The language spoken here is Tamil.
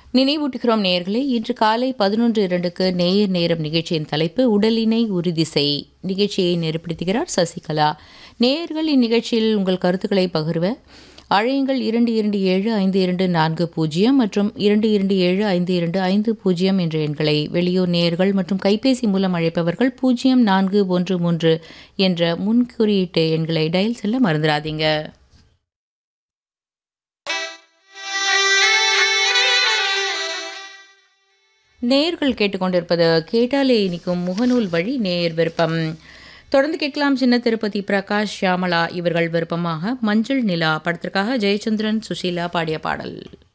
நினைவூட்டுகிறோம் நேயர்களே இன்று காலை பதினொன்று இரண்டுக்கு நேயர் நேரம் நிகழ்ச்சியின் தலைப்பு உடலினை உறுதி செய் நிகழ்ச்சியை நெருப்படுத்துகிறார் சசிகலா நேயர்கள் இந்நிகழ்ச்சியில் உங்கள் கருத்துக்களை பகிர்வ அழையுங்கள் இரண்டு இரண்டு ஏழு ஐந்து இரண்டு நான்கு பூஜ்ஜியம் மற்றும் இரண்டு இரண்டு ஏழு ஐந்து இரண்டு ஐந்து பூஜ்ஜியம் என்ற எண்களை வெளியூர் நேயர்கள் மற்றும் கைபேசி மூலம் அழைப்பவர்கள் பூஜ்ஜியம் நான்கு ஒன்று மூன்று என்ற முன்குறியீட்டு எண்களை டயல் செல்ல மறந்துடாதீங்க நேயர்கள் கேட்டுக்கொண்டிருப்பது கேட்டாலே இனிக்கும் முகநூல் வழி நேயர் விருப்பம் தொடர்ந்து கேட்கலாம் சின்ன திருப்பதி பிரகாஷ் ஷியாமலா இவர்கள் விருப்பமாக மஞ்சள் நிலா படத்திற்காக ஜெயச்சந்திரன் சுஷீலா பாடிய பாடல்